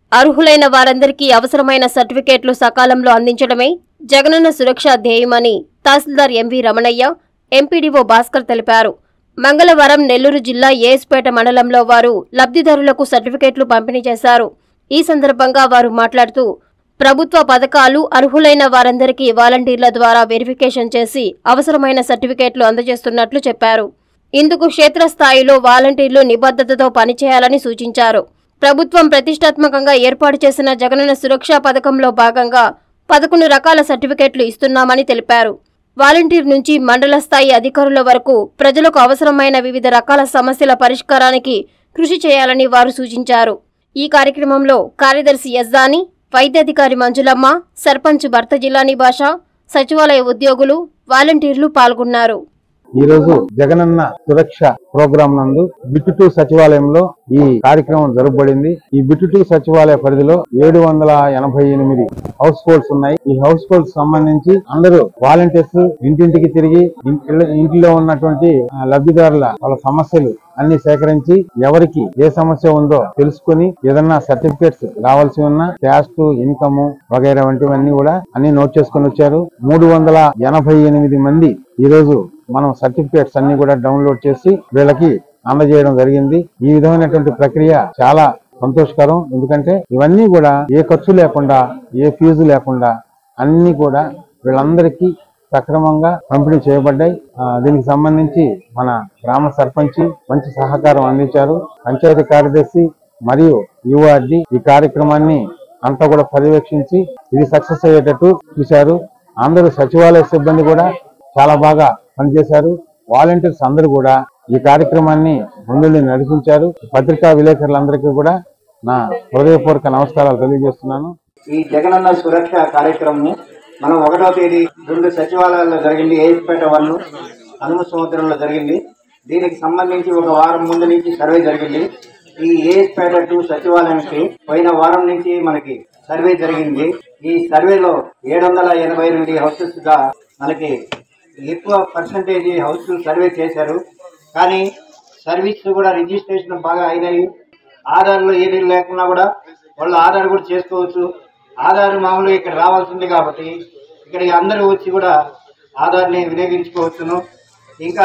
అర్హులైన వారందరికీ అవసరమైన సర్టిఫికేట్లు సకాలంలో అందించడమే జగనన్న సురక్ష ధ్యేయమని తహసీల్దార్ ఎంవి రమణయ్య ఎంపీడీఓ భాస్కర్ తెలిపారు మంగళవారం నెల్లూరు జిల్లా ఏఎస్పేట మండలంలో వారు లబ్ధిదారులకు సర్టిఫికేట్లు పంపిణీ చేశారు ఈ సందర్భంగా వారు మాట్లాడుతూ ప్రభుత్వ పథకాలు అర్హులైన వారందరికీ వాలంటీర్ల ద్వారా వెరిఫికేషన్ చేసి అవసరమైన సర్టిఫికేట్లు అందజేస్తున్నట్లు చెప్పారు ఇందుకు క్షేత్రస్థాయిలో వాలంటీర్లు నిబద్ధతతో పనిచేయాలని సూచించారు ప్రభుత్వం ప్రతిష్టాత్మకంగా ఏర్పాటు చేసిన జగనన్న సురక్ష పథకంలో భాగంగా పదకొండు రకాల సర్టిఫికేట్లు ఇస్తున్నామని తెలిపారు వాలంటీర్ నుంచి మండల స్థాయి అధికారుల వరకు ప్రజలకు అవసరమైన వివిధ రకాల సమస్యల పరిష్కారానికి కృషి చేయాలని వారు సూచించారు ఈ కార్యక్రమంలో కార్యదర్శి యజ్దాని వైద్యాధికారి మంజులమ్మ సర్పంచ్ భర్త జిల్లాని భాష సచివాలయ ఉద్యోగులు వాలంటీర్లు పాల్గొన్నారు ఈ రోజు జగనన్న సురక్ష ప్రోగ్రాం నందు బిట్టు టూ సచివాలయంలో ఈ కార్యక్రమం జరగబడింది ఈ బిట్టు టూ సచివాలయ పరిధిలో ఏడు వందల ఎనభై ఎనిమిది హౌస్ హోల్డ్స్ ఉన్నాయి ఈ హౌస్ హోల్డ్స్ సంబంధించి అందరూ వాలంటీర్స్ ఇంటింటికి తిరిగి ఇంటిలో- ఇంటిలో ఉన్నటువంటి ఆ, లబ్ధిదారుల వాళ్ళ సమస్యలు అన్ని సేకరించి ఎవరికి ఏ సమస్య ఉందో తెలుసుకుని ఏదన్నా సర్టిఫికేట్స్ రావాల్సి ఉన్న క్యాస్ట్ ఇన్కమ్ వగైరా వంటివన్నీ కూడా అన్ని నోట్ చేసుకుని వచ్చారు మూడు వందల ఎనభై ఎనిమిది మంది ఈ రోజు మనం సర్టిఫికేట్స్ అన్ని కూడా డౌన్లోడ్ చేసి వీళ్ళకి అందజేయడం జరిగింది ఈ విధమైనటువంటి ప్రక్రియ చాలా సంతోషకరం ఎందుకంటే ఇవన్నీ కూడా ఏ ఖర్చు లేకుండా ఏ ఫీజు లేకుండా అన్ని కూడా వీళ్ళందరికీ సక్రమంగా పంపిణీ చేయబడ్డాయి ఆ, దీనికి సంబంధించి మన గ్రామ సర్పంచి మంచి సహకారం అందించారు పంచాయతీ కార్యదర్శి మరియు యుఆర్డి ఈ కార్యక్రమాన్ని అంతా కూడా పర్యవేక్షించి ఇది సక్సెస్ అయ్యేటట్టు చూశారు అందరూ సచివాలయ సిబ్బంది కూడా చాలా బాగా పనిచేశారు వాలంటీర్స్ అందరూ కూడా ఈ కార్యక్రమాన్ని ముందుండి నడిపించారు పత్రికా విలేకరులందరికీ కూడా నా హృదయపూర్వక నమస్కారాలు తెలియజేస్తున్నాను ఈ జగనన్న సురక్ష కార్యక్రమం మనం ఒకటో తేదీ రెండు సచివాలయాల్లో జరిగింది ఏఎస్పేట వన్ అనుమ సముద్రంలో జరిగింది దీనికి సంబంధించి ఒక వారం ముందు నుంచి సర్వే జరిగింది ఈ ఏఎస్పేట టూ సచివాలయానికి పోయిన వారం నుంచి మనకి సర్వే జరిగింది ఈ సర్వేలో ఏడు వందల ఎనభై ఎనిమిది హౌసెస్ గా మనకి ఎక్కువ పర్సంటేజ్ హౌస్ సర్వే చేశారు కానీ సర్వీస్ కూడా రిజిస్ట్రేషన్ బాగా అయినాయి ఆధార్లో ఏది లేకున్నా కూడా వాళ్ళు ఆధార్ కూడా చేసుకోవచ్చు ఆధార్ మామూలుగా ఇక్కడ రావాల్సింది కాబట్టి ఇక్కడికి అందరూ వచ్చి కూడా ఆధార్ని వినియోగించుకోవచ్చును ఇంకా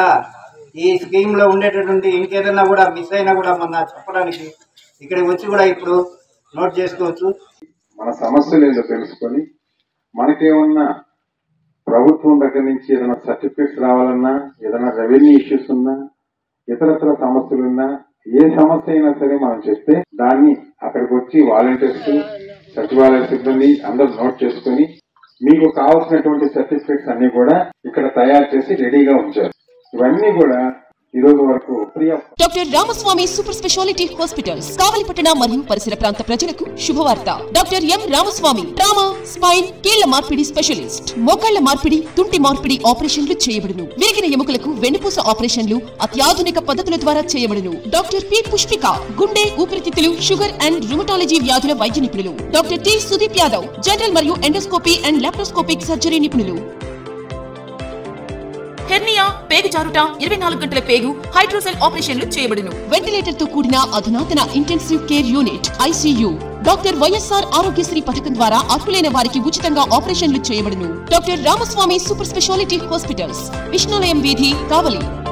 ఈ స్కీమ్లో ఉండేటటువంటి ఇంకేదైనా కూడా మిస్ అయినా కూడా మన చెప్పడానికి ఇక్కడికి వచ్చి కూడా ఇప్పుడు నోట్ చేసుకోవచ్చు మన సమస్యలు ఏంటో తెలుసుకొని మనకేమన్నా ప్రభుత్వం దగ్గర నుంచి ఏదైనా సర్టిఫికేట్స్ రావాలన్నా ఏదైనా రెవెన్యూ ఇష్యూస్ ఉన్నా ఇతరత్ర సమస్యలు ఉన్నా ఏ సమస్య అయినా సరే మనం చెప్తే దాన్ని అక్కడికి వచ్చి వాలంటీర్స్ సచివాలయ సిబ్బంది అందరూ నోట్ చేసుకొని మీకు కావాల్సినటువంటి సర్టిఫికేట్స్ అన్ని కూడా ఇక్కడ తయారు చేసి రెడీగా ఉంచారు ఇవన్నీ కూడా ఈ రోజు వరకు free of doctor Ramaswamy super speciality hospitals కావలిపట్టణ మరియు పరిసర ప్రాంత ప్రజలకు శుభవార్త doctor M Ramaswamy trauma spine కీళ్ల మార్పిడి స్పెషలిస్ట్ మోకాళ్ల మార్పిడి తుంటి మార్పిడి ఆపరేషన్లు చేయబడును విరిగిన ఎముకలకు వెన్నుపూస ఆపరేషన్లు అత్యాధునిక పద్ధతుల ద్వారా చేయబడును డాక్టర్ పి పుష్పిక గుండె ఊపిరితిత్తులు షుగర్ అండ్ రుమటాలజీ వ్యాధుల వైద్య నిపుణులు doctor T Sudeep Yadav general మరియు ఎండోస్కోపీ అండ్ లాప్రోస్కోపిక్ సర్జరీ నిపుణులు హెర్నియా పేగు జారుట ఇరవై నాలుగు గంటల పేగు హైడ్రోసెల్ ఆపరేషన్లు చేయబడును వెంటిలేటర్ తో కూడిన అధునాతన intensive care unit ICU doctor YSR Aarogyasri పథకం ద్వారా అర్హులైన వారికి ఉచితంగా ఆపరేషన్లు చేయబడును doctor Ramaswamy super speciality hospitals Vishnulayam వీధి కావలి